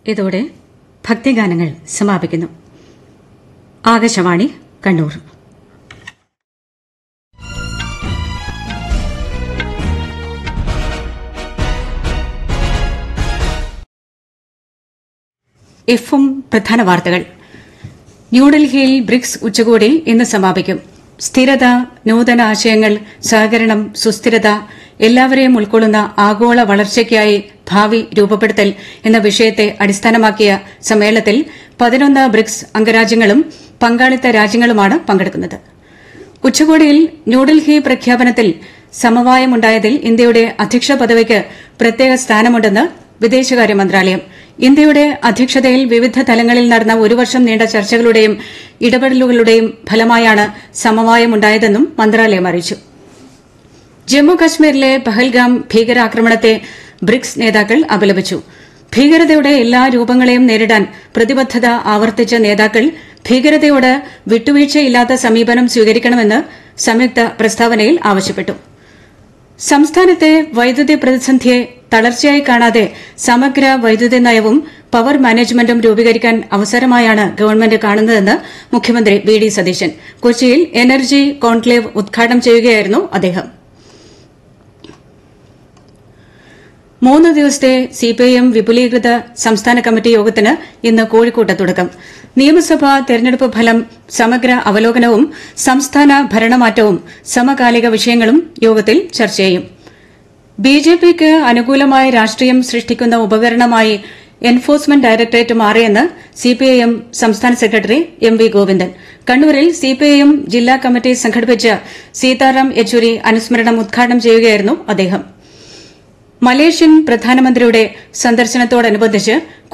ഇതോടെ ഭക്തിഗാനങ്ങൾ സമാപിക്കുന്നു ആകാശവാണി കണ്ണൂർ എഫും പ്രധാന വാർത്തകൾ ന്യൂഡൽഹിയിൽ ബ്രിക്സ് ഉച്ചകോടി ഇന്ന് സമാപിക്കും സ്ഥിരത നൂതന ആശയങ്ങൾ സഹകരണം സുസ്ഥിരത എല്ലാവരെയും ഉൾക്കൊള്ളുന്ന ആഗോള വളർച്ചയ്ക്കായി ഭാവി രൂപപ്പെടുത്തൽ എന്ന വിഷയത്തെ അടിസ്ഥാനമാക്കിയ സമ്മേളനത്തിൽ പതിനൊന്ന് ബ്രിക്സ് അംഗരാജ്യങ്ങളും പങ്കാളിത്ത രാജ്യങ്ങളുമാണ് പങ്കെടുക്കുന്നത് ഉച്ചകോടിയിൽ ന്യൂഡൽഹി പ്രഖ്യാപനത്തിൽ സമവായമുണ്ടായതിൽ ഇന്ത്യയുടെ അധ്യക്ഷ പദവിക്ക് പ്രത്യേക സ്ഥാനമുണ്ടെന്ന് വിദേശകാര്യ മന്ത്രാലയം ഇന്ത്യയുടെ അധ്യക്ഷതയിൽ വിവിധ തലങ്ങളിൽ നടന്ന ഒരു വർഷം നീണ്ട ചർച്ചകളുടെയും ഇടപെടലുകളുടെയും ഫലമായാണ് സമവായമുണ്ടായതെന്നും മന്ത്രാലയം അറിയിച്ചു ജമ്മു കശ്മീരിലെ പഹൽഗാം ഭീകരാക്രമണത്തെ ബ്രിക്സ് നേതാക്കൾ അപലപിച്ചു ഭീകരതയുടെ എല്ലാ രൂപങ്ങളെയും നേരിടാൻ പ്രതിബദ്ധത ആവർത്തിച്ച നേതാക്കൾ ഭീകരതയോട് വിട്ടുവീഴ്ചയില്ലാത്ത സമീപനം സ്വീകരിക്കണമെന്ന് സംയുക്ത പ്രസ്താവനയിൽ ആവശ്യപ്പെട്ടു സംസ്ഥാനത്തെ വൈദ്യുതി പ്രതിസന്ധിയെ തളർച്ചയായി കാണാതെ സമഗ്ര വൈദ്യുതി നയവും പവർ മാനേജ്മെന്റും രൂപീകരിക്കാൻ അവസരമായാണ് ഗവൺമെന്റ് കാണുന്നതെന്ന് മുഖ്യമന്ത്രി വി ഡി സതീശൻ കൊച്ചിയിൽ എനർജി കോൺക്ലേവ് ഉദ്ഘാടനം ചെയ്യുകയായിരുന്നു അദ്ദേഹം മൂന്ന് ദിവസത്തെ സിപിഐഎം വിപുലീകൃത സംസ്ഥാന കമ്മിറ്റി യോഗത്തിന് ഇന്ന് കോഴിക്കോട്ട് തുടക്കം നിയമസഭാ തെരഞ്ഞെടുപ്പ് ഫലം സമഗ്ര അവലോകനവും സംസ്ഥാന ഭരണമാറ്റവും സമകാലിക വിഷയങ്ങളും യോഗത്തിൽ ചർച്ച ചെയ്യും ബിജെപിക്ക് അനുകൂലമായ രാഷ്ട്രീയം സൃഷ്ടിക്കുന്ന ഉപകരണമായി എൻഫോഴ്സ്മെന്റ് ഡയറക്ടറേറ്റ് മാറിയെന്ന് സിപിഐഎം സംസ്ഥാന സെക്രട്ടറി എം വി ഗോവിന്ദൻ കണ്ണൂരിൽ സിപിഐഎം ജില്ലാ കമ്മിറ്റി സംഘടിപ്പിച്ച സീതാറാം യെച്ചൂരി അനുസ്മരണം ഉദ്ഘാടനം ചെയ്യുകയായിരുന്നു അദ്ദേഹം മലേഷ്യൻ പ്രധാനമന്ത്രിയുടെ സന്ദർശനത്തോടനുബന്ധിച്ച്